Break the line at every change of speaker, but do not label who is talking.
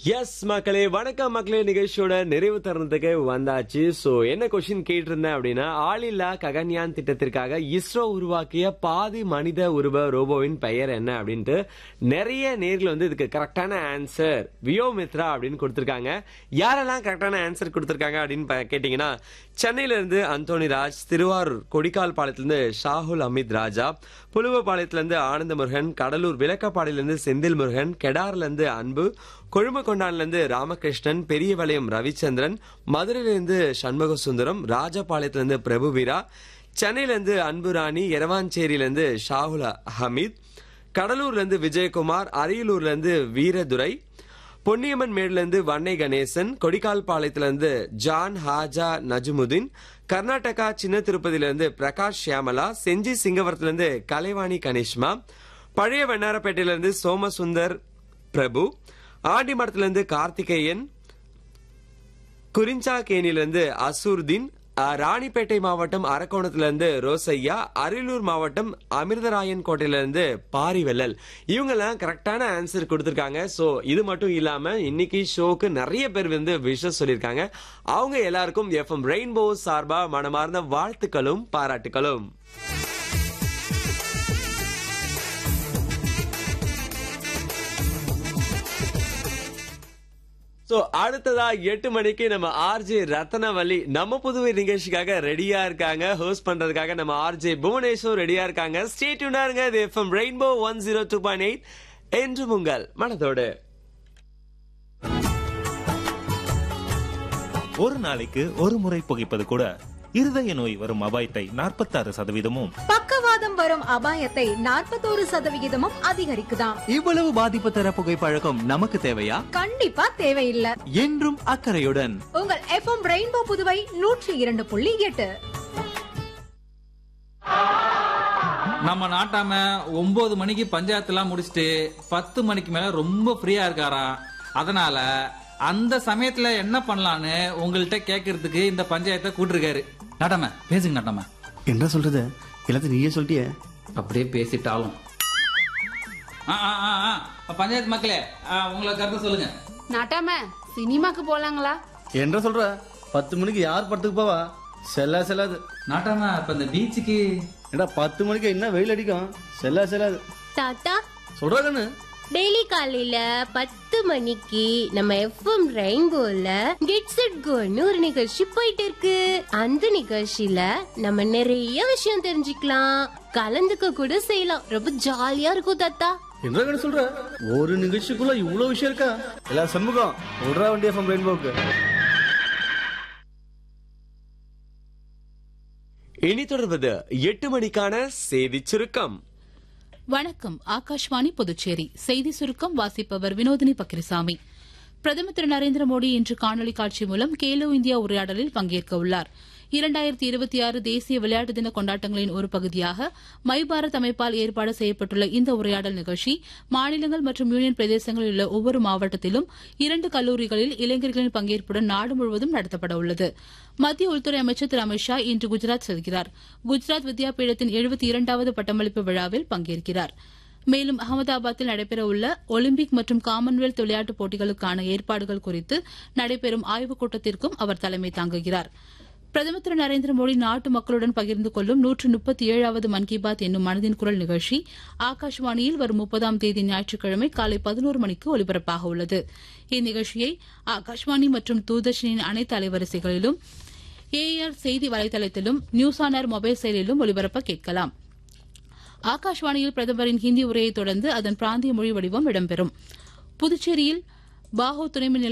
S மக்களே வணக்கம் மக்களே நிகழ்ச்சியோட நிறைவு தருணத்துக்கு வந்தாச்சு சோ என்ன கொஸ்டின் கேட்டிருந்தேன் அப்படின்னா ஆளில்லா ககன்யான் திட்டத்திற்காக இஸ்ரோ உருவாக்கிய பாதி மனித உருவ ரோபோவின் பெயர் என்ன அப்படின்ட்டு நிறைய நேர்கள் வந்து இதுக்கு கரெக்டான ஆன்சர் வியோமித்ரா அப்படின்னு கொடுத்திருக்காங்க யாரெல்லாம் கரெக்டான ஆன்சர் கொடுத்திருக்காங்க அப்படின்னு ப- கேட்டீங்கன்னா சென்னையில இருந்து அந்தோணி ராஜ் திருவாரூர் கொடிக்கால் பாளையத்திலிருந்து ஷாகுல் அமித் ராஜா புலுவபாளையத்துல இருந்து ஆனந்த முருகன் கடலூர் விளக்கப்பாடியில இருந்து செந்தில் முருகன் கெடார்ல இருந்து அன்பு கொழும்புகொண்டான்ல இருந்து ராமகிருஷ்ணன் பெரியவளையம் ரவிச்சந்திரன் மதுரையில இருந்து சண்முக சுந்தரம் ராஜபாளையத்துல இருந்து பிரபுவீரா சென்னையில இருந்து அன்பு ராணி எரவாஞ்சேரியில இருந்து ஷாகுல் ஹமீத் கடலூர்ல இருந்து விஜயகுமார் அரியலூர்ல இருந்து வீரதுரை பொன்னியம்மன் மேடுல இருந்து வன்னை கணேசன் கொடிக்கால் பாளையத்துல இருந்து ஜான் ஹாஜா நஜுமுதீன் கர்நாடகா சின்ன திருப்பதியில இருந்து பிரகாஷ் ஷியாமலா செஞ்சி சிங்கவரத்துல இருந்து கலைவாணி கனிஷ்மா பழைய வெண்ணாரப்பேட்டையில இருந்து சோமசுந்தர் பிரபு ஆண்டிமடத்துல இருந்து கார்த்திகேயன் குறிஞ்சா கேணில இருந்து அசூர்தீன் அஹ், ராணிப்பேட்டை மாவட்டம் அரக்கோணத்துல இருந்து ரோசையா அரியலூர் மாவட்டம் அமிர்தராயன் கோட்டையில இருந்து பாரிவெல்லல் இவங்க எல்லாம் கரெக்டான ஆன்சர் கொடுத்திருக்காங்க சோ இது மட்டும் இல்லாம இன்னைக்கு ஷோக்கு நிறைய பேர் வந்து விஷஸ் சொல்லியிருக்காங்க அவங்க எல்லாருக்கும் எஃப்எம் ரெயின்போ சார்பா மனமார்ந்த வாழ்த்துக்களும் பாராட்டுகளும் சோ அடுத்ததா எட்டு மணிக்கு நம்ம ஆர்ஜே ரத்னவல்லி நம்ம புதுவை நிகழ்ச்சிக்காக ரெடியா இருக்காங்க ஹோஸ்ட் பண்றதுக்காக நம்ம ஆர்ஜே புவனேஸ்வர் ரெடியா இருக்காங்க ஸ்டேட்யூனா இருங்க இது FM rainbow one zero two point eight என்று உங்கள் மனதோடு
ஒரு நாளைக்கு ஒரு முறை புகைப்பது கூட இருதய நோய் வரும் அபாயத்தை நாற்பத்தாறு சதவீதமும்
பக்கவாதம் வரும் அபாயத்தை நாற்பத்தோரு சதவிகிதமும் அதிகரிக்குதாம்
இவ்வளவு பாதிப்பு தர புகைப்பழக்கம் நமக்கு தேவையா
கண்டிப்பா தேவையில்லை
என்றும் அக்கறையுடன்
உங்கள் எஃப்எம் ரெயின்போ புதுவை நூற்றி இரண்டு புள்ளி எட்டு
நம்ம நாட்டாம ஒன்பது மணிக்கு பஞ்சாயத்துலாம் முடிச்சுட்டு பத்து மணிக்கு மேல ரொம்ப ஃப்ரீயா இருக்காராம் அதனால அந்த சமயத்துல என்ன பண்ணலான்னு உங்கள்கிட்ட கேட்கறதுக்கு இந்த பஞ்சாயத்தை கூட்டிருக்காரு நாட்டாம பேசுங்க நாட்டாம
என்ன சொல்றது எல்லாத்தையும் நீயே சொல்லிட்டியே
அப்படியே பேசிட்டாலும் ஆ, ஆ, ஆ, ஆ. பஞ்சாயத்து மக்களே ஆ, உங்களை கருத்து சொல்லுங்க
நாட்டாம சினிமாக்கு போலாங்களா
என்ன சொல்ற பத்து மணிக்கு யார் படத்துக்கு போவா செல்லா செல்லாது
நாட்டாம இப்ப இந்த பீச்சுக்கு
ஏடா பத்து மணிக்கு என்ன வெயில் அடிக்கும் செல்லா செல்லாது
தாத்தா
சொல்றா கண்ணு
டெய்லி காலையில பத்து மணிக்கு நம்ம எஃப்எம் ரெயின்போல கெட்ஸ் இட் கோன்னு ஒரு நிகழ்ச்சி போயிட்டு இருக்கு அந்த நிகழ்ச்சியில நம்ம நிறைய விஷயம் தெரிஞ்சுக்கலாம் கலந்துக்க கூட செய்யலாம் ரொம்ப ஜாலியா இருக்கும் தாத்தா
என்ன கண்ணு சொல்ற ஒரு நிகழ்ச்சிக்குள்ள இவ்வளவு விஷயம் இருக்கா எல்லா சண்முகம் சொல்றா வண்டி எஃப்எம் ரெயின்போக்கு
இனி தொடர்வது எட்டு மணிக்கான செய்தி சுருக்கம்
வணக்கம் ஆகாஷ்வாணி புதுச்சேரி செய்தி சுருக்கம் வாசிப்பவர் வினோதினி பக்கிரிசாமி பிரதமர் திரு நரேந்திர மோடி இன்று காணொலி காட்சி மூலம் கேலோ இந்தியா உரையாடலில் பங்கேற்க உள்ளார் இரண்டாயிரத்தி இருபத்தி ஆறு தேசிய விளையாட்டு தின கொண்டாட்டங்களின் ஒரு பகுதியாக மை பாரத் அமைப்பால் ஏற்பாடு செய்யப்பட்டுள்ள இந்த உரையாடல் நிகழ்ச்சி மாநிலங்கள் மற்றும் யூனியன் பிரதேசங்களில் உள்ள ஒவ்வொரு மாவட்டத்திலும் இரண்டு கல்லூரிகளில் இளைஞர்களின் பங்கேற்புடன் நாடு முழுவதும் நடத்தப்பட உள்ளது மத்திய உள்துறை அமைச்சர் திரு அமித்ஷா இன்று குஜராத் செல்கிறார் குஜராத் வித்யாபீடத்தின் எழுபத்தி இரண்டாவது பட்டமளிப்பு விழாவில் பங்கேற்கிறார் மேலும் அகமதாபாத்தில் நடைபெறவுள்ள ஒலிம்பிக் மற்றும் காமன்வெல்த் விளையாட்டுப் போட்டிகளுக்கான ஏற்பாடுகள் குறித்து நடைபெறும் ஆய்வுக் கூட்டத்திற்கும் அவர் தலைமை தாங்குகிறார் பிரதமர் திரு நரேந்திர மோடி நாட்டு மக்களுடன் பகிர்ந்து கொள்ளும் நூற்று முப்பத்தி ஏழாவது மன் கி பாத் என்னும் மனதின் குரல் நிகழ்ச்சி ஆகாஷ்வாணியில் வரும் முப்பதாம் தேதி ஞாயிற்றுக்கிழமை காலை பதினோரு மணிக்கு ஒலிபரப்பாக உள்ளது இந்நிகழ்ச்சியை ஆகாஷ்வாணி மற்றும் தூர்தர்ஷனின் அனைத்து அலைவரிசைகளிலும் ஏஆர் செய்தி வலைதளத்திலும் நியூஸ் ஆன் ஏர் மொபைல் செயலிலும் ஒலிபரப்ப கேட்கலாம் ஆகாஷ்வாணியில் பிரதமரின் ஹிந்தி உரையைத் தொடர்ந்து அதன் பிராந்திய மொழி வடிவம் இடம்பெறும் புதுச்சேரியில் பாகோ துணைமின்